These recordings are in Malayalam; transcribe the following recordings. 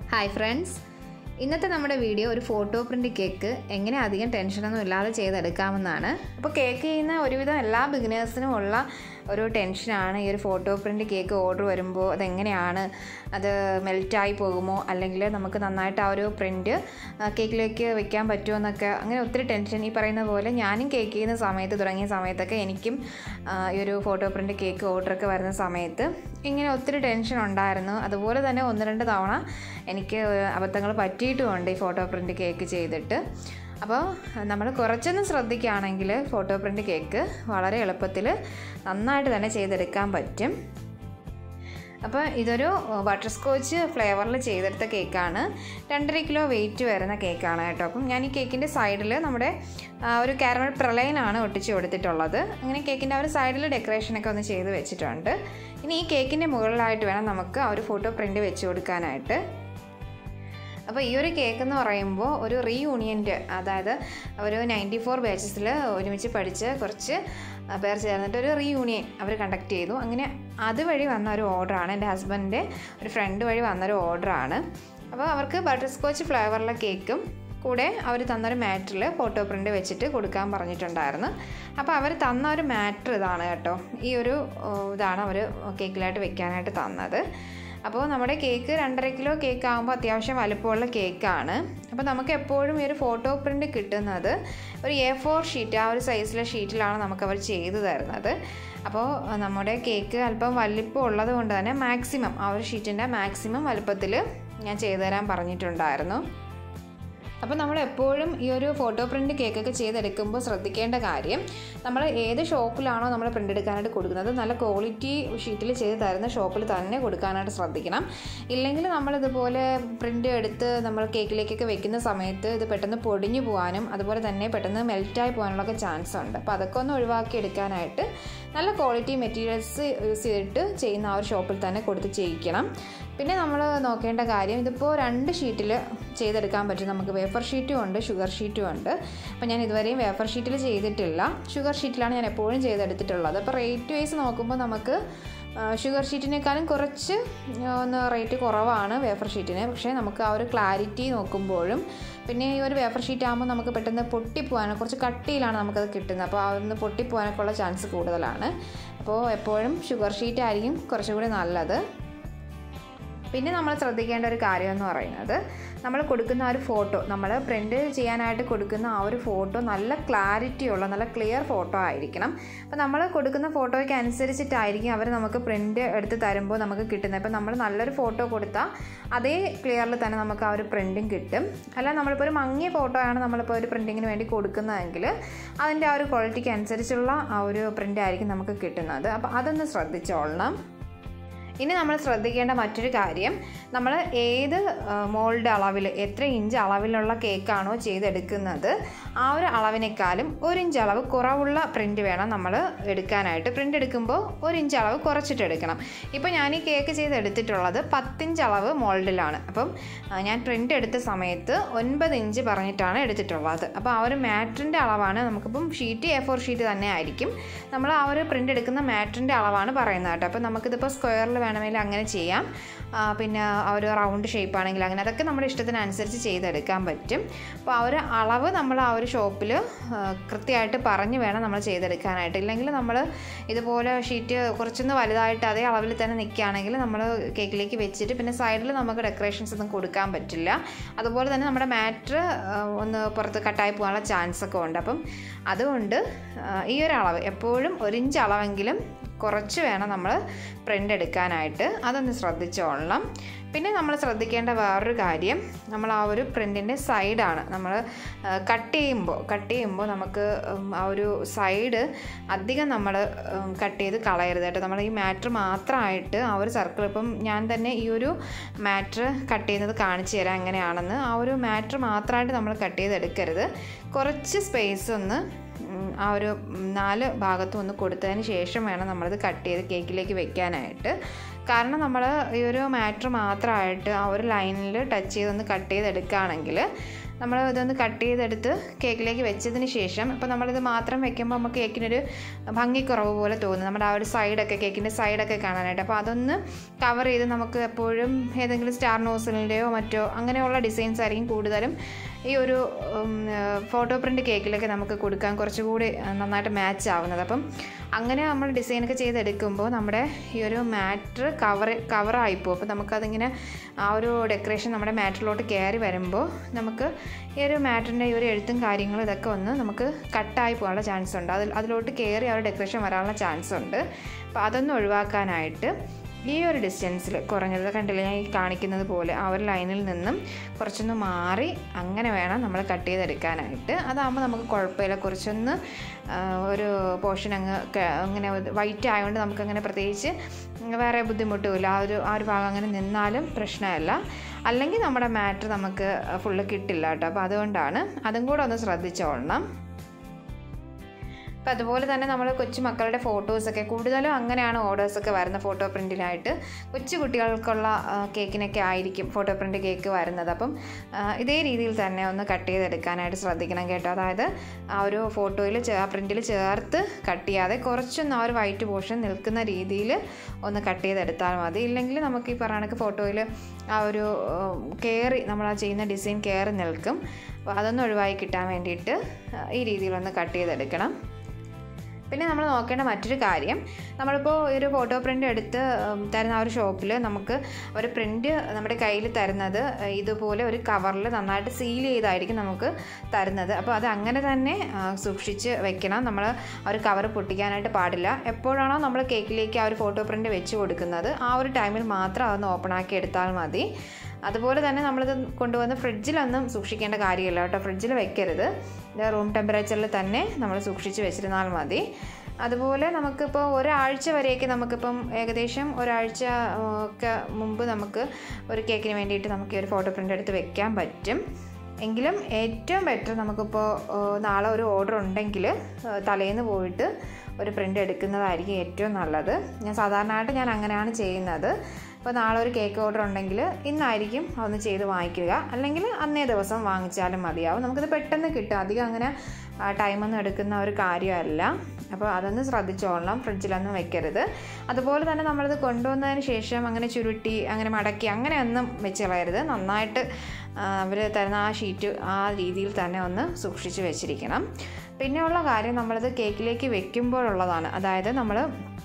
ഹായ് ഫ്രണ്ട്സ് ഇന്നത്തെ നമ്മുടെ വീഡിയോ ഒരു ഫോട്ടോ പ്രിൻ്റ് കേക്ക് എങ്ങനെ അധികം ടെൻഷനൊന്നും ഇല്ലാതെ ചെയ്തെടുക്കാമെന്നാണ് അപ്പോൾ കേക്ക് ചെയ്യുന്ന ഒരുവിധം എല്ലാ ബിഗിനേഴ്സിനും ഉള്ള ഒരു ടെൻഷനാണ് ഈ ഒരു ഫോട്ടോ പ്രിൻ്റ് കേക്ക് ഓർഡർ വരുമ്പോൾ അതെങ്ങനെയാണ് അത് മെൽറ്റായി പോകുമോ അല്ലെങ്കിൽ നമുക്ക് നന്നായിട്ട് ആ ഒരു പ്രിൻ്റ് കേക്കിലേക്ക് വെക്കാൻ പറ്റുമോ എന്നൊക്കെ അങ്ങനെ ഒത്തിരി ടെൻഷൻ ഈ പറയുന്ന പോലെ ഞാനും കേക്ക് ചെയ്യുന്ന സമയത്ത് തുടങ്ങിയ സമയത്തൊക്കെ എനിക്കും ആ, ഈ ഒരു ഫോട്ടോ പ്രിൻ്റ് കേക്ക് ഓർഡറൊക്കെ വരുന്ന സമയത്ത് ഇങ്ങനെ ഒത്തിരി ടെൻഷൻ ഉണ്ടായിരുന്നു അതുപോലെ തന്നെ ഒന്ന് രണ്ട് തവണ എനിക്ക് അബദ്ധങ്ങൾ പറ്റിയിട്ടുമുണ്ട് ഈ ഫോട്ടോ പ്രിൻ്റ് കേക്ക് ചെയ്തിട്ട് അപ്പോൾ നമ്മൾ കുറച്ചൊന്ന് ശ്രദ്ധിക്കുകയാണെങ്കിൽ ഫോട്ടോ പ്രിൻ്റ് കേക്ക് വളരെ എളുപ്പത്തിൽ നന്നായിട്ട് തന്നെ ചെയ്തെടുക്കാൻ പറ്റും അപ്പോൾ ഇതൊരു ബട്ടർ സ്കോച്ച് ഫ്ലേവറിൽ ചെയ്തെടുത്ത കേക്കാണ് രണ്ടര കിലോ വെയിറ്റ് വരുന്ന കേക്കാണ് കേട്ടോ അപ്പം ഞാൻ ഈ കേക്കിൻ്റെ സൈഡിൽ നമ്മുടെ ആ, ഒരു കാരമൽ പ്രളയനാണ് ഒട്ടിച്ച് കൊടുത്തിട്ടുള്ളത് അങ്ങനെ കേക്കിൻ്റെ ആ ഒരു സൈഡിൽ ഡെക്കറേഷനൊക്കെ ഒന്ന് ചെയ്ത് വെച്ചിട്ടുണ്ട് ഇനി ഈ കേക്കിൻ്റെ മുകളിലായിട്ട് വേണം നമുക്ക് ആ ഒരു ഫോട്ടോ പ്രിൻ്റ് വെച്ച് കൊടുക്കാനായിട്ട് അപ്പോൾ ഈ ഒരു കേക്ക് എന്ന് പറയുമ്പോൾ ഒരു റീയൂണിയൻ്റെ അതായത് ഒരു നയൻറ്റി ഫോർ ബാച്ചസിൽ ഒരുമിച്ച് പഠിച്ച് കുറച്ച് പേർ ചേർന്നിട്ട് ഒരു റീയൂണിയൻ അവർ കണ്ടക്ട് ചെയ്തു അങ്ങനെ അതുവഴി വന്ന ഒരു ഓർഡറാണ് എൻ്റെ ഹസ്ബൻഡിൻ്റെ ഒരു ഫ്രണ്ട് വഴി വന്നൊരു ഓർഡറാണ് അപ്പോൾ അവർക്ക് ബട്ടർ സ്കോച്ച് ഫ്ലേവറിലെ കേക്കും കൂടെ അവർ തന്നൊരു മാറ്ററിൽ ഫോട്ടോ പ്രിൻ്റ് വെച്ചിട്ട് കൊടുക്കാൻ പറഞ്ഞിട്ടുണ്ടായിരുന്നു അപ്പോൾ അവർ തന്ന ഒരു മാറ്റർ ഇതാണ് കേട്ടോ ഈ ഒരു ഓ, ഇതാണ് അവർ കേക്കിലായിട്ട് വെക്കാനായിട്ട് തന്നത് അപ്പോൾ നമ്മുടെ കേക്ക് രണ്ടര കിലോ കേക്ക് ആകുമ്പോൾ അത്യാവശ്യം വലുപ്പമുള്ള കേക്കാണ് അപ്പോൾ നമുക്ക് എപ്പോഴും ഈ ഒരു ഫോട്ടോ പ്രിൻ്റ് കിട്ടുന്നത് ഒരു എ ഫോർ ഷീറ്റ് ആ ഒരു സൈസിലെ ഷീറ്റിലാണ് നമുക്ക് അവർ ചെയ്തു തരുന്നത് അപ്പോൾ നമ്മുടെ കേക്ക് അല്പം വലിപ്പം ഉള്ളത് കൊണ്ട് തന്നെ മാക്സിമം ആ ഒരു ഷീറ്റിൻ്റെ മാക്സിമം വലുപ്പത്തിൽ ഞാൻ ചെയ്തു തരാൻ പറഞ്ഞിട്ടുണ്ടായിരുന്നു അപ്പോൾ നമ്മൾ എപ്പോഴും ഈ ഒരു ഫോട്ടോ പ്രിൻ്റ് കേക്കൊക്കെ ചെയ്തെടുക്കുമ്പോൾ ശ്രദ്ധിക്കേണ്ട കാര്യം നമ്മൾ ഏത് ഷോപ്പിലാണോ നമ്മൾ പ്രിൻ്റ് എടുക്കാനായിട്ട് കൊടുക്കുന്നത് നല്ല ക്വാളിറ്റി ഷീറ്റിൽ ചെയ്ത് തരുന്ന ഷോപ്പിൽ തന്നെ കൊടുക്കാനായിട്ട് ശ്രദ്ധിക്കണം ഇല്ലെങ്കിൽ നമ്മളിതുപോലെ പ്രിൻ്റ് എടുത്ത് നമ്മൾ കേക്കിലേക്കൊക്കെ വെക്കുന്ന സമയത്ത് ഇത് പെട്ടെന്ന് പൊടിഞ്ഞു പോകാനും അതുപോലെ തന്നെ പെട്ടെന്ന് മെൽറ്റായി പോകാനുള്ളൊക്കെ ചാൻസ് ഉണ്ട് അപ്പോൾ അതൊക്കെ ഒന്ന് ഒഴിവാക്കി എടുക്കാനായിട്ട് നല്ല ക്വാളിറ്റി മെറ്റീരിയൽസ് യൂസ് ചെയ്തിട്ട് ചെയ്യുന്ന ആ ഒരു ഷോപ്പിൽ തന്നെ കൊടുത്ത് ചെയ്യിക്കണം പിന്നെ നമ്മൾ നോക്കേണ്ട കാര്യം ഇതിപ്പോൾ രണ്ട് ഷീറ്റിൽ ചെയ്തെടുക്കാൻ പറ്റും നമുക്ക് വേഫർ ഷീറ്റും ഉണ്ട് ഷുഗർ ഷീറ്റും ഉണ്ട് അപ്പോൾ ഞാൻ ഇതുവരെയും വേഫർ ഷീറ്റിൽ ചെയ്തിട്ടില്ല ഷുഗർ ഷീറ്റിലാണ് ഞാൻ എപ്പോഴും ചെയ്തെടുത്തിട്ടുള്ളത് അപ്പോൾ റേറ്റ് വൈസ് നോക്കുമ്പോൾ നമുക്ക് ആ, ഷുഗർ ഷീറ്റിനേക്കാളും കുറച്ച് ഒന്ന് റേറ്റ് കുറവാണ് വേഫർ ഷീറ്റിന് പക്ഷേ നമുക്ക് ആ ഒരു ക്ലാരിറ്റി നോക്കുമ്പോഴും പിന്നെ ഈ ഒരു വേഫർ ഷീറ്റ് ആകുമ്പോൾ നമുക്ക് പെട്ടെന്ന് പൊട്ടിപ്പോകാനോ കുറച്ച് കട്ടിയിലാണ് നമുക്കത് കിട്ടുന്നത് അപ്പോൾ അതൊന്ന് പൊട്ടിപ്പോകാനൊക്കെ ഉള്ള ചാൻസ് കൂടുതലാണ് അപ്പോൾ എപ്പോഴും ഷുഗർ ഷീറ്റ് ആയിരിക്കും കുറച്ചുകൂടി നല്ലത് പിന്നെ നമ്മൾ ശ്രദ്ധിക്കേണ്ട ഒരു കാര്യം എന്ന് പറയുന്നത് നമ്മൾ കൊടുക്കുന്ന ആ ഒരു ഫോട്ടോ നമ്മൾ പ്രിൻ്റ് ചെയ്യാനായിട്ട് കൊടുക്കുന്ന ആ ഒരു ഫോട്ടോ നല്ല ക്ലാരിറ്റി ഉള്ള നല്ല ക്ലിയർ ഫോട്ടോ ആയിരിക്കണം അപ്പോൾ നമ്മൾ കൊടുക്കുന്ന ഫോട്ടോയ്ക്ക് അനുസരിച്ചിട്ടായിരിക്കും അവർ നമുക്ക് പ്രിൻ്റ് എടുത്ത് തരുമ്പോൾ നമുക്ക് കിട്ടുന്നത് ഇപ്പോൾ നമ്മൾ നല്ലൊരു ഫോട്ടോ കൊടുത്താൽ അതേ ക്ലിയറിൽ തന്നെ നമുക്ക് ആ ഒരു പ്രിൻറ്റും കിട്ടും അല്ല നമ്മളിപ്പോൾ ഒരു മങ്ങിയ ഫോട്ടോ ആണ് നമ്മളിപ്പോൾ ഒരു പ്രിൻറ്റിങ്ങിന് വേണ്ടി കൊടുക്കുന്നതെങ്കിൽ അതിൻ്റെ ആ ഒരു ക്വാളിറ്റിക്ക് അനുസരിച്ചുള്ള ആ ഒരു പ്രിൻ്റ് ആയിരിക്കും നമുക്ക് കിട്ടുന്നത് അപ്പോൾ അതൊന്ന് ശ്രദ്ധിച്ചോളണം ഇനി നമ്മൾ ശ്രദ്ധിക്കേണ്ട മറ്റൊരു കാര്യം നമ്മൾ ഏത് മോൾഡ് അളവിൽ എത്ര ഇഞ്ച് അളവിലുള്ള കേക്കാണോ ചെയ്തെടുക്കുന്നത് ആ ഒരു അളവിനേക്കാളും ഒരു ഇഞ്ച് അളവ് കുറവുള്ള പ്രിൻ്റ് വേണം നമ്മൾ എടുക്കാനായിട്ട് പ്രിൻ്റ് എടുക്കുമ്പോൾ ഒരു ഇഞ്ച് അളവ് കുറച്ചിട്ട് എടുക്കണം ഇപ്പോൾ ഞാൻ ഈ കേക്ക് ചെയ്തെടുത്തിട്ടുള്ളത് പത്തിഞ്ച് അളവ് മോൾഡിലാണ് അപ്പം ആ, ഞാൻ പ്രിൻ്റ് എടുത്ത സമയത്ത് ഒൻപത് ഇഞ്ച് പറഞ്ഞിട്ടാണ് എടുത്തിട്ടുള്ളത് അപ്പോൾ ആ ഒരു മാറ്ററിൻ്റെ അളവാണ് നമുക്കിപ്പം ഷീറ്റ് എ ഫോർ ഷീറ്റ് തന്നെ ആയിരിക്കും നമ്മൾ ആ ഒരു പ്രിൻ്റ് എടുക്കുന്ന മാറ്ററിൻ്റെ അളവാണ് പറയുന്നത് കേട്ടോ അപ്പോൾ നമുക്കിതിപ്പോൾ സ്ക്വയറിൽ വേണമെങ്കിൽ അങ്ങനെ ചെയ്യാം ആ, പിന്നെ ആ ഒരു റൗണ്ട് ഷേപ്പ് ആണെങ്കിൽ അങ്ങനെ അതൊക്കെ നമ്മുടെ ഇഷ്ടത്തിനനുസരിച്ച് ചെയ്തെടുക്കാൻ പറ്റും അപ്പോൾ ആ ഒരു അളവ് നമ്മൾ ആ ഒരു ഷോപ്പിൽ കൃത്യമായിട്ട് പറഞ്ഞ് വേണം നമ്മൾ ചെയ്തെടുക്കാനായിട്ട് ഇല്ലെങ്കിൽ നമ്മൾ ഇതുപോലെ ഷീറ്റ് കുറച്ചൊന്ന് വലുതായിട്ട് അതേ അളവിൽ തന്നെ നിൽക്കുകയാണെങ്കിൽ നമ്മൾ കേക്കിലേക്ക് വെച്ചിട്ട് പിന്നെ സൈഡിൽ നമുക്ക് ഡെക്കറേഷൻസ് ഒന്നും കൊടുക്കാൻ പറ്റില്ല അതുപോലെ തന്നെ നമ്മുടെ മാറ്റർ ഒന്ന് പുറത്ത് കട്ടായി പോകാനുള്ള ചാൻസ് ഒക്കെ ഉണ്ട് അപ്പം അതുകൊണ്ട് ആ, ഈ ഒരു അളവ് എപ്പോഴും ഒരു ഇഞ്ച് അളവെങ്കിലും കുറച്ച് വേണം നമ്മൾ പ്രിൻ്റ് എടുക്കാനായിട്ട് അതൊന്ന് ശ്രദ്ധിച്ചോളണം പിന്നെ നമ്മൾ ശ്രദ്ധിക്കേണ്ട വേറൊരു കാര്യം നമ്മൾ ആ ഒരു പ്രിൻറ്റിൻ്റെ സൈഡാണ് നമ്മൾ കട്ട് ചെയ്യുമ്പോൾ കട്ട് ചെയ്യുമ്പോൾ നമുക്ക് ഉം, ആ ഒരു സൈഡ് അധികം നമ്മൾ കട്ട് ചെയ്ത് കളയരുത് കേട്ടോ നമ്മൾ ഈ മാറ്റർ മാത്രമായിട്ട് ആ ഒരു സർക്കിൾ ഇപ്പം ഞാൻ തന്നെ ഈ ഒരു മാറ്റർ കട്ട് ചെയ്യുന്നത് കാണിച്ചു തരാം എങ്ങനെയാണെന്ന് ആ ഒരു മാറ്റർ മാത്രമായിട്ട് നമ്മൾ കട്ട് ചെയ്തെടുക്കരുത് കുറച്ച് സ്പേസ് ഒന്ന് ഉം, ആ ഒരു ഉം, നാല് ഭാഗത്തും ഒന്ന് കൊടുത്തതിന് ശേഷം വേണം നമ്മളത് കട്ട് ചെയ്ത് കേക്കിലേക്ക് വെക്കാനായിട്ട് കാരണം നമ്മൾ ഈ ഒരു മാറ്റർ മാത്രമായിട്ട് ആ ഒരു ലൈനിൽ ടച്ച് ചെയ്തൊന്ന് കട്ട് ചെയ്തെടുക്കുകയാണെങ്കിൽ നമ്മൾ ഇതൊന്ന് കട്ട് ചെയ്തെടുത്ത് കേക്കിലേക്ക് വെച്ചതിന് ശേഷം ഇപ്പോൾ നമ്മളിത് മാത്രം വെക്കുമ്പോൾ നമുക്ക് കേക്കിനൊരു ഭംഗിക്കുറവ് പോലെ തോന്നും നമ്മുടെ ആ ഒരു സൈഡൊക്കെ കേക്കിൻ്റെ സൈഡൊക്കെ കാണാനായിട്ട് അപ്പോൾ അതൊന്ന് കവർ ചെയ്ത് നമുക്ക് എപ്പോഴും ഏതെങ്കിലും സ്റ്റാർ നോസിലിൻ്റെയോ മറ്റോ അങ്ങനെയുള്ള ഡിസൈൻസ് ആയിരിക്കും കൂടുതലും ഈ ഒരു ഫോട്ടോ പ്രിൻ്റ് കേക്കിലൊക്കെ നമുക്ക് കൊടുക്കാൻ കുറച്ചുകൂടി നന്നായിട്ട് മാച്ച് ആവുന്നത് അപ്പം അങ്ങനെ നമ്മൾ ഡിസൈനൊക്കെ ചെയ്തെടുക്കുമ്പോൾ നമ്മുടെ ഈ ഒരു മാറ്റർ കവർ കവറായിപ്പോൾ അപ്പോൾ നമുക്കതിങ്ങനെ ആ ഒരു ഡെക്കറേഷൻ നമ്മുടെ മാറ്ററിലോട്ട് കയറി വരുമ്പോൾ നമുക്ക് ഈ ഒരു മാറ്ററിൻ്റെ ഈ ഒരു എഴുത്തും കാര്യങ്ങളും ഇതൊക്കെ ഒന്ന് നമുക്ക് കട്ടായി പോകാനുള്ള ചാൻസ് ഉണ്ട് അതിൽ അതിലോട്ട് കയറി ആ ഒരു ഡെക്കറേഷൻ വരാനുള്ള ചാൻസ് ഉണ്ട് അപ്പോൾ അതൊന്നും ഒഴിവാക്കാനായിട്ട് ഈ ഒരു ഡിസ്റ്റൻസിൽ കുറഞ്ഞത് കണ്ടില്ല ഞാൻ ഈ കാണിക്കുന്നത് പോലെ ആ ഒരു ലൈനിൽ നിന്നും കുറച്ചൊന്ന് മാറി അങ്ങനെ വേണം നമ്മൾ കട്ട് ചെയ്തെടുക്കാനായിട്ട് അതാകുമ്പോൾ നമുക്ക് കുഴപ്പമില്ല കുറച്ചൊന്ന് ഒരു പോർഷൻ അങ്ങ് അങ്ങനെ വൈറ്റ് ആയതുകൊണ്ട് നമുക്കങ്ങനെ പ്രത്യേകിച്ച് വേറെ ബുദ്ധിമുട്ടുമില്ല ആ ഒരു ആ ഒരു ഭാഗം അങ്ങനെ നിന്നാലും പ്രശ്നമല്ല അല്ലെങ്കിൽ നമ്മുടെ മാറ്റർ നമുക്ക് ഫുള്ള് കിട്ടില്ല കേട്ടോ അപ്പോൾ അതുകൊണ്ടാണ് അതും കൂടെ ഒന്ന് ശ്രദ്ധിച്ചോളണം അപ്പോൾ അതുപോലെ തന്നെ നമ്മൾ കൊച്ചു മക്കളുടെ ഫോട്ടോസൊക്കെ കൂടുതലും അങ്ങനെയാണ് ഓർഡേഴ്സൊക്കെ വരുന്നത് ഫോട്ടോ പ്രിൻറ്റിനായിട്ട് കൊച്ചു കുട്ടികൾക്കുള്ള കേക്കിനൊക്കെ ആയിരിക്കും ഫോട്ടോ പ്രിൻറ്റ് കേക്ക് വരുന്നത് അപ്പം ഇതേ രീതിയിൽ തന്നെ ഒന്ന് കട്ട് ചെയ്തെടുക്കാനായിട്ട് ശ്രദ്ധിക്കണം കേട്ടോ അതായത് ആ ഒരു ഫോട്ടോയിൽ ആ പ്രിൻറ്റിൽ ചേർത്ത് കട്ട് ചെയ്യാതെ കുറച്ചൊന്ന് ആ ഒരു വൈറ്റ് പോർഷൻ നിൽക്കുന്ന രീതിയിൽ ഒന്ന് കട്ട് ചെയ്തെടുത്താൽ മതി ഇല്ലെങ്കിൽ നമുക്ക് ഈ പറയുന്ന ഫോട്ടോയിൽ ആ ഒരു കയറി നമ്മൾ ആ ചെയ്യുന്ന ഡിസൈൻ കയറി നിൽക്കും അപ്പോൾ അതൊന്നും ഒഴിവായി കിട്ടാൻ വേണ്ടിയിട്ട് ഈ രീതിയിലൊന്ന് കട്ട് ചെയ്തെടുക്കണം പിന്നെ നമ്മൾ നോക്കേണ്ട മറ്റൊരു കാര്യം നമ്മളിപ്പോൾ ഒരു ഫോട്ടോ പ്രിൻ്റ് എടുത്ത് തരുന്ന ആ ഒരു ഷോപ്പിൽ നമുക്ക് ഒരു പ്രിൻ്റ് നമ്മുടെ കയ്യിൽ തരുന്നത് ഇതുപോലെ ഒരു കവറിൽ നന്നായിട്ട് സീൽ ചെയ്തായിരിക്കും നമുക്ക് തരുന്നത് അപ്പോൾ അത് അങ്ങനെ തന്നെ സൂക്ഷിച്ച് വെക്കണം നമ്മൾ ആ ഒരു കവർ പൊട്ടിക്കാനായിട്ട് പാടില്ല എപ്പോഴാണോ നമ്മൾ കേക്കിലേക്ക് ആ ഒരു ഫോട്ടോ പ്രിൻ്റ് വെച്ച് കൊടുക്കുന്നത് ആ ഒരു ടൈമിൽ മാത്രം അതൊന്ന് ഓപ്പൺ ആക്കി എടുത്താൽ മതി അതുപോലെ തന്നെ നമ്മളിത് കൊണ്ടുവന്ന് ഫ്രിഡ്ജിലൊന്നും സൂക്ഷിക്കേണ്ട കാര്യമില്ല കേട്ടോ ഫ്രിഡ്ജിൽ വെക്കരുത് ഇത് റൂം ടെമ്പറേച്ചറിൽ തന്നെ നമ്മൾ സൂക്ഷിച്ച് വെച്ചിരുന്നാൽ മതി അതുപോലെ നമുക്കിപ്പോൾ ഒരാഴ്ച വരെയൊക്കെ നമുക്കിപ്പം ഏകദേശം ഒരാഴ്ച ഒക്കെ മുമ്പ് നമുക്ക് ഒരു കേക്കിന് വേണ്ടിയിട്ട് നമുക്ക് ഈ ഒരു ഫോട്ടോ പ്രിൻ്റ് എടുത്ത് വെക്കാൻ പറ്റും എങ്കിലും ഏറ്റവും ബെറ്റർ നമുക്കിപ്പോൾ നാളെ ഒരു ഓർഡർ ഉണ്ടെങ്കിൽ തലേന്ന് പോയിട്ട് ഒരു പ്രിൻ്റ് എടുക്കുന്നതായിരിക്കും ഏറ്റവും നല്ലത് ഞാൻ സാധാരണയായിട്ട് ഞാൻ അങ്ങനെയാണ് ചെയ്യുന്നത് അപ്പോൾ നാളെ ഒരു കേക്ക് ഓർഡർ ഉണ്ടെങ്കിൽ ഇന്നായിരിക്കും അതൊന്ന് ചെയ്ത് വാങ്ങിക്കുക അല്ലെങ്കിൽ അന്നേ ദിവസം വാങ്ങിച്ചാലും മതിയാവും നമുക്കിത് പെട്ടെന്ന് കിട്ടും അധികം അങ്ങനെ ടൈമൊന്നും എടുക്കുന്ന ഒരു കാര്യമല്ല അപ്പോൾ അതൊന്ന് ശ്രദ്ധിച്ചോളണം ഫ്രിഡ്ജിലൊന്നും വെക്കരുത് അതുപോലെ തന്നെ നമ്മളിത് കൊണ്ടുവന്നതിന് ശേഷം അങ്ങനെ ചുരുട്ടി അങ്ങനെ മടക്കി അങ്ങനെയൊന്നും വെച്ച് കളയരുത് നന്നായിട്ട് അവർ തരുന്ന ആ ഷീറ്റ് ആ രീതിയിൽ തന്നെ ഒന്ന് സൂക്ഷിച്ച് വെച്ചിരിക്കണം പിന്നെയുള്ള കാര്യം നമ്മളിത് കേക്കിലേക്ക് വെക്കുമ്പോഴുള്ളതാണ് അതായത് നമ്മൾ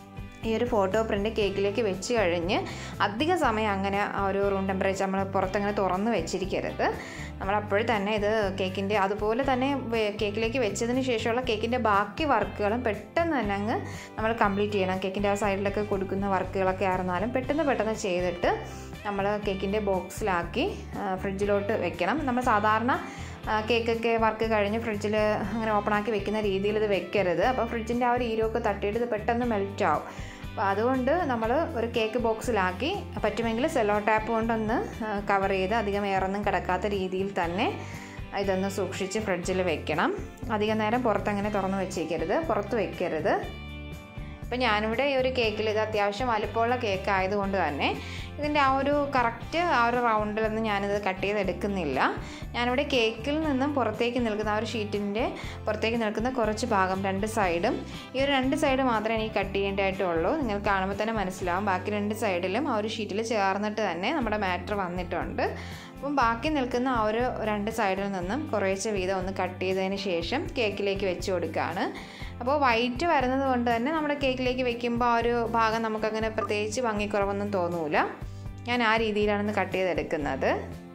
ഈ ഒരു ഫോട്ടോ പ്രിൻ്റ് കേക്കിലേക്ക് വെച്ച് കഴിഞ്ഞ് അധിക സമയം അങ്ങനെ ആ ഒരു റൂം ടെമ്പറേച്ചർ നമ്മൾ പുറത്തങ്ങനെ തുറന്ന് വെച്ചിരിക്കരുത് നമ്മൾ അപ്പോഴും തന്നെ ഇത് കേക്കിൻ്റെ അതുപോലെ തന്നെ കേക്കിലേക്ക് വെച്ചതിന് ശേഷമുള്ള കേക്കിൻ്റെ ബാക്കി വർക്കുകളും പെട്ടെന്ന് തന്നെ അങ്ങ് നമ്മൾ കംപ്ലീറ്റ് ചെയ്യണം കേക്കിൻ്റെ ആ സൈഡിലൊക്കെ കൊടുക്കുന്ന വർക്കുകളൊക്കെ ആയിരുന്നാലും പെട്ടെന്ന് പെട്ടെന്ന് ചെയ്തിട്ട് നമ്മൾ കേക്കിൻ്റെ ബോക്സിലാക്കി ഫ്രിഡ്ജിലോട്ട് വെക്കണം നമ്മൾ സാധാരണ കേക്കൊക്കെ വർക്ക് കഴിഞ്ഞ് ഫ്രിഡ്ജിൽ അങ്ങനെ ഓപ്പൺ ആക്കി വെക്കുന്ന രീതിയിൽ ഇത് വെക്കരുത് അപ്പോൾ ഫ്രിഡ്ജിൻ്റെ ആ ഒരു ഈരമൊക്കെ തട്ടിയിട്ട് ഇത് പെട്ടെന്ന് മെൽറ്റ് ആവും അപ്പോൾ അതുകൊണ്ട് നമ്മൾ ഒരു കേക്ക് ബോക്സിലാക്കി പറ്റുമെങ്കിൽ സെല്ലോ ടാപ്പ് കൊണ്ടൊന്ന് കവർ ചെയ്ത് അധികം ഏറൊന്നും കിടക്കാത്ത രീതിയിൽ തന്നെ ഇതൊന്ന് സൂക്ഷിച്ച് ഫ്രിഡ്ജിൽ വെക്കണം അധികം നേരം പുറത്തങ്ങനെ തുറന്ന് വെച്ചേക്കരുത് പുറത്ത് വെക്കരുത് ഇപ്പം ഞാനിവിടെ ഈ ഒരു കേക്കിൽ ഇത് അത്യാവശ്യം വലുപ്പമുള്ള കേക്ക് ആയതുകൊണ്ട് തന്നെ ഇതിൻ്റെ ആ ഒരു കറക്റ്റ് ആ ഒരു റൗണ്ടിലൊന്നും ഞാനിത് കട്ട് ചെയ്തെടുക്കുന്നില്ല ഞാനിവിടെ കേക്കിൽ നിന്നും പുറത്തേക്ക് നിൽക്കുന്ന ആ ഒരു ഷീറ്റിൻ്റെ പുറത്തേക്ക് നിൽക്കുന്ന കുറച്ച് ഭാഗം രണ്ട് സൈഡും ഈ ഒരു രണ്ട് സൈഡ് മാത്രമേ എനിക്ക് കട്ട് ചെയ്യേണ്ടതായിട്ടുള്ളൂ നിങ്ങൾ കാണുമ്പോൾ തന്നെ മനസ്സിലാവും ബാക്കി രണ്ട് സൈഡിലും ആ ഒരു ഷീറ്റിൽ ചേർന്നിട്ട് തന്നെ നമ്മുടെ മാറ്റർ വന്നിട്ടുണ്ട് അപ്പം ബാക്കി നിൽക്കുന്ന ആ ഒരു രണ്ട് സൈഡിൽ നിന്നും കുറേശ്ശെ വീതം ഒന്ന് കട്ട് ചെയ്തതിന് ശേഷം കേക്കിലേക്ക് വെച്ച് കൊടുക്കുകയാണ് അപ്പോൾ വൈറ്റ് വരുന്നത് കൊണ്ട് തന്നെ നമ്മുടെ കേക്കിലേക്ക് വെക്കുമ്പോൾ ആ ഒരു ഭാഗം നമുക്കങ്ങനെ പ്രത്യേകിച്ച് ഭംഗിക്കുറവൊന്നും തോന്നൂല ഞാൻ ആ രീതിയിലാണ് കട്ട് ചെയ്തെടുക്കുന്നത്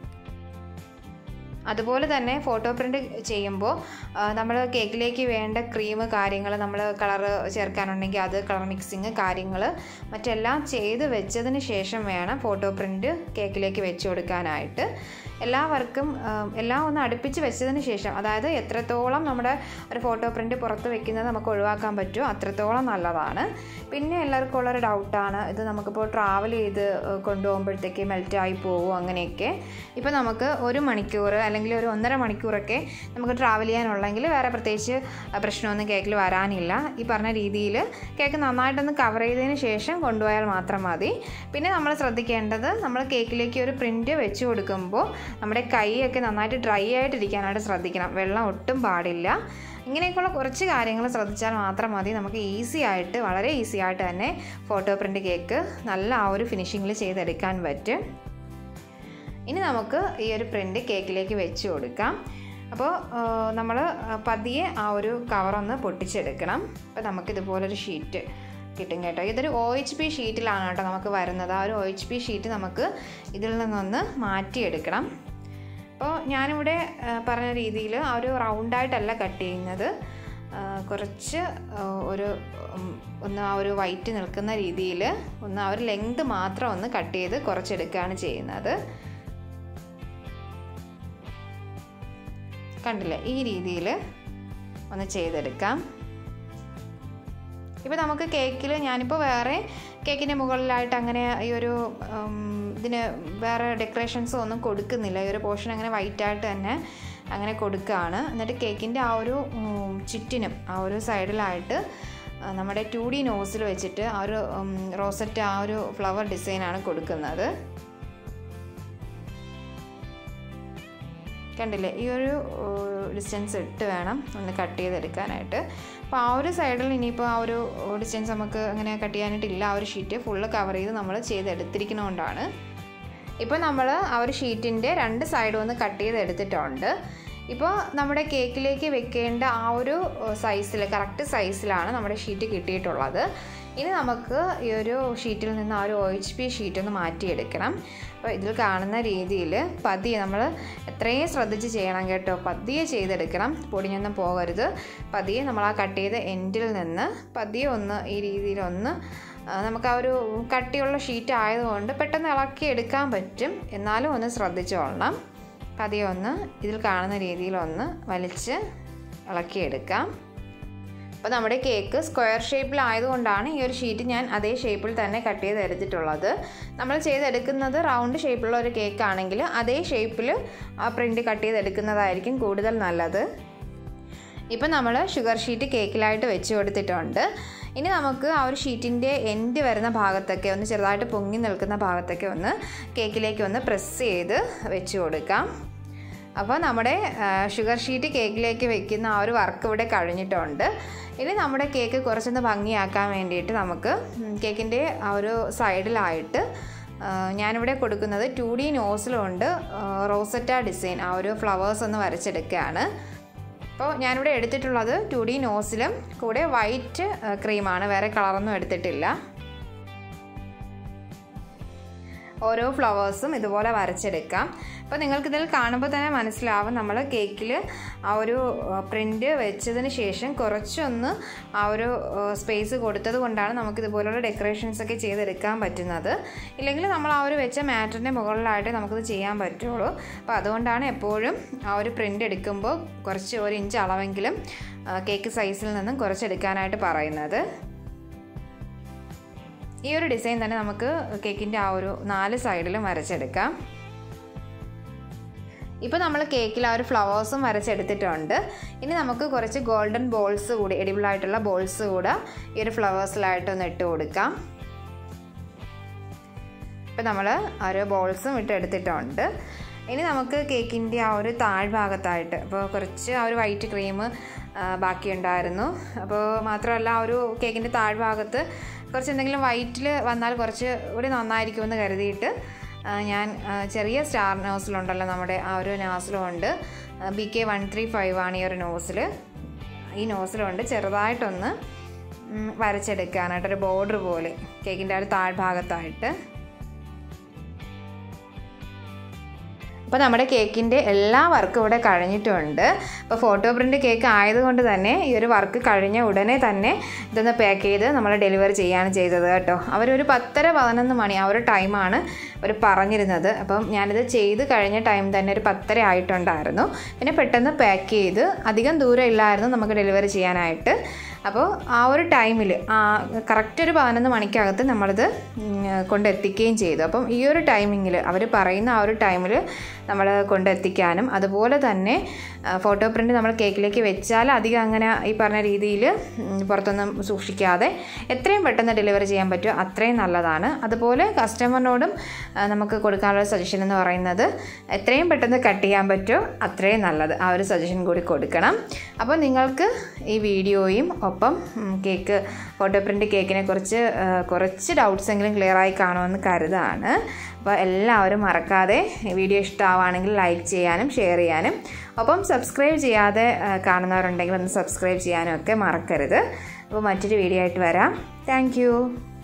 അതുപോലെ തന്നെ ഫോട്ടോ പ്രിൻ്റ് ചെയ്യുമ്പോൾ നമ്മൾ കേക്കിലേക്ക് വേണ്ട ക്രീം കാര്യങ്ങൾ നമ്മൾ കളർ ചേർക്കാനുണ്ടെങ്കിൽ അത് കളർ മിക്സിങ് കാര്യങ്ങൾ മറ്റെല്ലാം ചെയ്ത് വെച്ചതിന് ശേഷം വേണം ഫോട്ടോ പ്രിൻ്റ് കേക്കിലേക്ക് വെച്ച് കൊടുക്കാനായിട്ട് എല്ലാവർക്കും എല്ലാം ഒന്ന് അടുപ്പിച്ച് വെച്ചതിന് ശേഷം അതായത് എത്രത്തോളം നമ്മുടെ ഒരു ഫോട്ടോ പ്രിൻ്റ് പുറത്ത് വെക്കുന്നത് നമുക്ക് ഒഴിവാക്കാൻ പറ്റുമോ അത്രത്തോളം നല്ലതാണ് പിന്നെ എല്ലാവർക്കും ഉള്ളൊരു ഡൗട്ടാണ് ഇത് നമുക്കിപ്പോൾ ട്രാവൽ ചെയ്ത് കൊണ്ടുപോകുമ്പോഴത്തേക്ക് മെൽറ്റായി പോകുമോ അങ്ങനെയൊക്കെ ഇപ്പോൾ നമുക്ക് ഒരു മണിക്കൂർ അല്ലെങ്കിൽ ഒരു ഒന്നര മണിക്കൂറൊക്കെ നമുക്ക് ട്രാവൽ ചെയ്യാനുള്ളെങ്കിൽ വേറെ പ്രത്യേകിച്ച് പ്രശ്നമൊന്നും കേക്കിൽ വരാനില്ല ഈ പറഞ്ഞ രീതിയിൽ കേക്ക് നന്നായിട്ടൊന്ന് കവർ ചെയ്തതിന് ശേഷം കൊണ്ടുപോയാൽ മാത്രം മതി പിന്നെ നമ്മൾ ശ്രദ്ധിക്കേണ്ടത് നമ്മൾ കേക്കിലേക്ക് ഒരു പ്രിൻ്റ് വെച്ച് കൊടുക്കുമ്പോൾ നമ്മുടെ കൈയൊക്കെ നന്നായിട്ട് ഡ്രൈ ആയിട്ടിരിക്കാനായിട്ട് ശ്രദ്ധിക്കണം വെള്ളം ഒട്ടും പാടില്ല ഇങ്ങനെയൊക്കെയുള്ള കുറച്ച് കാര്യങ്ങൾ ശ്രദ്ധിച്ചാൽ മാത്രം മതി നമുക്ക് ഈസി ആയിട്ട് വളരെ ഈസി ആയിട്ട് തന്നെ ഫോട്ടോ പ്രിൻ്റ് കേക്ക് നല്ല ആ ഒരു ഫിനിഷിങ്ങിൽ ചെയ്തെടുക്കാൻ പറ്റും ഇനി നമുക്ക് ഈ ഒരു പ്രിൻ്റ് കേക്കിലേക്ക് വെച്ച് കൊടുക്കാം അപ്പോൾ നമ്മൾ പതിയെ ആ ഒരു കവറൊന്ന് പൊട്ടിച്ചെടുക്കണം അപ്പോൾ നമുക്കിതുപോലൊരു ഷീറ്റ് കിട്ടും കേട്ടോ ഇതൊരു ഒ എച്ച് പി ഷീറ്റിലാണ് കേട്ടോ നമുക്ക് വരുന്നത് ആ ഒരു ഒ എച്ച് പി ഷീറ്റ് നമുക്ക് ഇതിൽ നിന്നൊന്ന് മാറ്റിയെടുക്കണം അപ്പോൾ ഞാനിവിടെ പറഞ്ഞ രീതിയിൽ ആ ഒരു റൗണ്ടായിട്ടല്ല കട്ട് ചെയ്യുന്നത് കുറച്ച് ഒരു ഒന്ന് ആ ഒരു വൈറ്റ് നിൽക്കുന്ന രീതിയിൽ ഒന്ന് ആ ഒരു ലെങ്ത് മാത്രം ഒന്ന് കട്ട് ചെയ്ത് കുറച്ചെടുക്കുകയാണ് ചെയ്യുന്നത് കണ്ടില്ലേ ഈ രീതിയിൽ ഒന്ന് ചെയ്തെടുക്കാം ഇപ്പോൾ നമുക്ക് കേക്കിൽ ഞാനിപ്പോൾ വേറെ കേക്കിൻ്റെ മുകളിലായിട്ട് അങ്ങനെ ഈ ഒരു ഇതിന് വേറെ ഡെക്കറേഷൻസോ ഒന്നും കൊടുക്കുന്നില്ല ഈ ഒരു പോർഷൻ അങ്ങനെ വൈറ്റായിട്ട് തന്നെ അങ്ങനെ കൊടുക്കുകയാണ് എന്നിട്ട് കേക്കിൻ്റെ ആ ഒരു ചുറ്റിനും ആ ഒരു സൈഡിലായിട്ട് നമ്മുടെ ടു ഡി നോസിൽ വെച്ചിട്ട് ആ ഒരു റോസറ്റ് ആ ഒരു ഫ്ലവർ ഡിസൈനാണ് കൊടുക്കുന്നത് കണ്ടില്ലേ ഈ ഒരു ഡിസ്റ്റൻസ് ഇട്ട് വേണം ഒന്ന് കട്ട് ചെയ്തെടുക്കാനായിട്ട് അപ്പോൾ ആ ഒരു സൈഡിൽ ഇനിയിപ്പോൾ ആ ഒരു ഡിസ്റ്റൻസ് നമുക്ക് അങ്ങനെ കട്ട് ചെയ്യാനായിട്ടില്ല ആ ഒരു ഷീറ്റ് ഫുള്ള് കവർ ചെയ്ത് നമ്മൾ ചെയ്തെടുത്തിരിക്കുന്നതുകൊണ്ടാണ് ഇപ്പോൾ നമ്മൾ ആ ഒരു ഷീറ്റിൻ്റെ രണ്ട് സൈഡും ഒന്ന് കട്ട് ചെയ്തെടുത്തിട്ടുണ്ട് ഇപ്പോൾ നമ്മുടെ കേക്കിലേക്ക് വെക്കേണ്ട ആ ഒരു സൈസിൽ കറക്റ്റ് സൈസിലാണ് നമ്മുടെ ഷീറ്റ് കിട്ടിയിട്ടുള്ളത് ഇനി നമുക്ക് ഈ ഒരു ഷീറ്റിൽ നിന്ന് ആ ഒരു ഒ എച്ച് പി ഷീറ്റ് ഒന്ന് മാറ്റിയെടുക്കണം അപ്പോൾ ഇതിൽ കാണുന്ന രീതിയിൽ പതിയെ നമ്മൾ എത്രയും ശ്രദ്ധിച്ച് ചെയ്യണം കേട്ടോ പതിയെ ചെയ്തെടുക്കണം പൊടിഞ്ഞൊന്നും പോകരുത് പതിയെ നമ്മൾ ആ കട്ട് ചെയ്ത എൻഡിൽ നിന്ന് പതിയെ ഒന്ന് ഈ രീതിയിലൊന്ന് നമുക്ക് ആ ഒരു കട്ടിയുള്ള ഷീറ്റ് ആയതുകൊണ്ട് പെട്ടെന്ന് ഇളക്കി എടുക്കാൻ പറ്റും എന്നാലും ഒന്ന് ശ്രദ്ധിച്ചോളണം പതിയെ ഒന്ന് ഇതിൽ കാണുന്ന രീതിയിലൊന്ന് വലിച്ച് ഇളക്കിയെടുക്കാം അപ്പോൾ നമ്മുടെ കേക്ക് സ്ക്വയർ ഷേപ്പിലായതുകൊണ്ടാണ് ഈ ഒരു ഷീറ്റ് ഞാൻ അതേ ഷേപ്പിൽ തന്നെ കട്ട് ചെയ്ത് എടുത്തിട്ടുള്ളത് നമ്മൾ ചെയ്തെടുക്കുന്നത് റൗണ്ട് ഷേപ്പുള്ള ഒരു കേക്ക് ആണെങ്കിൽ അതേ ഷേപ്പിൽ ആ പ്രിൻ്റ് കട്ട് ചെയ്തെടുക്കുന്നതായിരിക്കും കൂടുതൽ നല്ലത് ഇപ്പം നമ്മൾ ഷുഗർ ഷീറ്റ് കേക്കിലായിട്ട് വെച്ച് കൊടുത്തിട്ടുണ്ട് ഇനി നമുക്ക് ആ ഒരു ഷീറ്റിൻ്റെ എൻഡ് വരുന്ന ഭാഗത്തൊക്കെ ഒന്ന് ചെറുതായിട്ട് പൊങ്ങി നിൽക്കുന്ന ഭാഗത്തൊക്കെ ഒന്ന് കേക്കിലേക്ക് ഒന്ന് പ്രസ് ചെയ്ത് വെച്ച് കൊടുക്കാം അപ്പോൾ നമ്മുടെ ഷുഗർ ഷീറ്റ് കേക്കിലേക്ക് വെക്കുന്ന ആ ഒരു വർക്ക് ഇവിടെ കഴിഞ്ഞിട്ടുണ്ട് ഇനി നമ്മുടെ കേക്ക് കുറച്ചൊന്ന് ഭംഗിയാക്കാൻ വേണ്ടിയിട്ട് നമുക്ക് കേക്കിൻ്റെ ആ ഒരു സൈഡിലായിട്ട് ഞാനിവിടെ കൊടുക്കുന്നത് ടു ഡി നോസിലുണ്ട് റോസറ്റ ഡിസൈൻ ആ ഒരു ഫ്ലവേഴ്സ് ഒന്ന് വരച്ചെടുക്കുകയാണ് അപ്പോൾ ഞാനിവിടെ എടുത്തിട്ടുള്ളത് ടു ഡി നോസിലും കൂടെ വൈറ്റ് ക്രീമാണ് വേറെ കളറൊന്നും എടുത്തിട്ടില്ല ഓരോ ഫ്ലവേഴ്സും ഇതുപോലെ വരച്ചെടുക്കാം അപ്പോൾ നിങ്ങൾക്കിതിൽ കാണുമ്പോൾ തന്നെ മനസ്സിലാവും നമ്മൾ കേക്കിൽ ആ ഒരു പ്രിൻ്റ് വെച്ചതിന് ശേഷം കുറച്ചൊന്ന് ആ ഒരു സ്പേസ് കൊടുത്തത് കൊണ്ടാണ് നമുക്ക് ഇതുപോലുള്ള ഡെക്കറേഷൻസ് ഒക്കെ ചെയ്തെടുക്കാൻ പറ്റുന്നത് ഇല്ലെങ്കിൽ നമ്മൾ ആ ഒരു വെച്ച മാറ്ററിൻ്റെ മുകളിലായിട്ട് നമുക്കിത് ചെയ്യാൻ പറ്റുള്ളൂ അപ്പോൾ അതുകൊണ്ടാണ് എപ്പോഴും ആ ഒരു പ്രിൻ്റ് എടുക്കുമ്പോൾ കുറച്ച് ഒരു ഇഞ്ച് അളവെങ്കിലും കേക്ക് സൈസിൽ നിന്നും കുറച്ചെടുക്കാനായിട്ട് പറയുന്നത് ഈ ഒരു ഡിസൈൻ തന്നെ നമുക്ക് കേക്കിൻ്റെ ആ ഒരു നാല് സൈഡിലും വരച്ചെടുക്കാം ഇപ്പോൾ നമ്മൾ കേക്കിൽ ആ ഒരു ഫ്ലവേഴ്സും വരച്ചെടുത്തിട്ടുണ്ട് ഇനി നമുക്ക് കുറച്ച് ഗോൾഡൻ ബോൾസ് കൂടി എഡിബിളായിട്ടുള്ള ബോൾസ് കൂടെ ഈ ഒരു ഫ്ലവേഴ്സിലായിട്ടൊന്ന് ഇട്ട് കൊടുക്കാം ഇപ്പോൾ നമ്മൾ ഓരോ ബോൾസും ഇട്ട് എടുത്തിട്ടുണ്ട് ഇനി നമുക്ക് കേക്കിൻ്റെ ആ ഒരു താഴ്ഭാഗത്തായിട്ട് അപ്പോൾ കുറച്ച് ആ ഒരു വൈറ്റ് ക്രീം ബാക്കിയുണ്ടായിരുന്നു അപ്പോൾ മാത്രമല്ല ആ ഒരു കേക്കിൻ്റെ താഴ്ഭാഗത്ത് കുറച്ച് എന്തെങ്കിലും വൈറ്റിൽ വന്നാൽ കുറച്ച് കൂടി നന്നായിരിക്കുമെന്ന് കരുതിയിട്ട് ഞാൻ ചെറിയ സ്റ്റാർ നോസിലുണ്ടല്ലോ നമ്മുടെ ആ ഒരു നോസിലുണ്ട് B K one three five ആണ് ഈ ഒരു നോസിൽ ഈ നോസിലുണ്ട് ചെറുതായിട്ടൊന്ന് വരച്ചെടുക്കാനായിട്ട് ഒരു ബോർഡർ പോലെ കേക്കിൻ്റെ ആ ഒരു താഴ്ഭാഗത്തായിട്ട് അപ്പോൾ നമ്മുടെ കേക്കിൻ്റെ എല്ലാ വർക്കും ഇവിടെ കഴിഞ്ഞിട്ടുണ്ട് അപ്പോൾ ഫോട്ടോ പ്രിൻ്റ് കേക്ക് ആയതുകൊണ്ട് തന്നെ ഈ ഒരു വർക്ക് കഴിഞ്ഞ ഉടനെ തന്നെ ഇതൊന്ന് പാക്ക് ചെയ്ത് നമ്മൾ ഡെലിവറി ചെയ്യാണ് ചെയ്തത് കേട്ടോ അവരൊരു പത്തര പതിനൊന്ന് മണി ആ ഒരു ടൈമാണ് അവർ പറഞ്ഞിരുന്നത് അപ്പം ഞാനിത് ചെയ്ത് കഴിഞ്ഞ ടൈം തന്നെ ഒരു പത്തര ആയിട്ടുണ്ടായിരുന്നു പിന്നെ പെട്ടെന്ന് പാക്ക് ചെയ്ത് അധികം ദൂരം ഇല്ലായിരുന്നു നമുക്ക് ഡെലിവറി ചെയ്യാനായിട്ട് അപ്പോൾ ആ ഒരു ടൈമിൽ കറക്റ്റ് ഒരു പതിനൊന്ന് മണിക്കകത്ത് നമ്മളിത് കൊണ്ടെത്തിക്കുകയും ചെയ്തു അപ്പം ഈ ഒരു ടൈമിങ്ങിൽ അവർ പറയുന്ന ആ ഒരു ടൈമിൽ നമ്മൾ കൊണ്ടെത്തിക്കാനും അതുപോലെ തന്നെ ഫോട്ടോ പ്രിൻ്റ് നമ്മൾ കേക്കിലേക്ക് വെച്ചാൽ അധികം അങ്ങനെ ഈ പറഞ്ഞ രീതിയിൽ പുറത്തൊന്നും സൂക്ഷിക്കാതെ എത്രയും പെട്ടെന്ന് ഡെലിവറി ചെയ്യാൻ പറ്റുമോ അത്രയും നല്ലതാണ് അതുപോലെ കസ്റ്റമറിനോടും നമുക്ക് കൊടുക്കാനുള്ള സജഷൻ എന്ന് പറയുന്നത് എത്രയും പെട്ടെന്ന് കട്ട് ചെയ്യാൻ പറ്റുമോ അത്രയും നല്ലത് ആ ഒരു സജഷൻ കൂടി കൊടുക്കണം അപ്പോൾ നിങ്ങൾക്ക് ഈ വീഡിയോയും ഒപ്പം കേക്ക് ഫോട്ടോ പ്രിൻ്റ് കേക്കിനെ കുറിച്ച് കുറച്ച് ഡൗട്ട്സ് എങ്കിലും ക്ലിയർ ആയി കാണുമെന്ന് കരുതാണ് അപ്പോൾ എല്ലാവരും മറക്കാതെ വീഡിയോ ഇഷ്ടമാവുകയാണെങ്കിൽ ലൈക്ക് ചെയ്യാനും ഷെയർ ചെയ്യാനും ഒപ്പം സബ്സ്ക്രൈബ് ചെയ്യാതെ കാണുന്നവരുണ്ടെങ്കിൽ ഒന്ന് സബ്സ്ക്രൈബ് ചെയ്യാനും ഒക്കെ മറക്കരുത് അപ്പോൾ മറ്റൊരു വീഡിയോ ആയിട്ട് വരാം താങ്ക്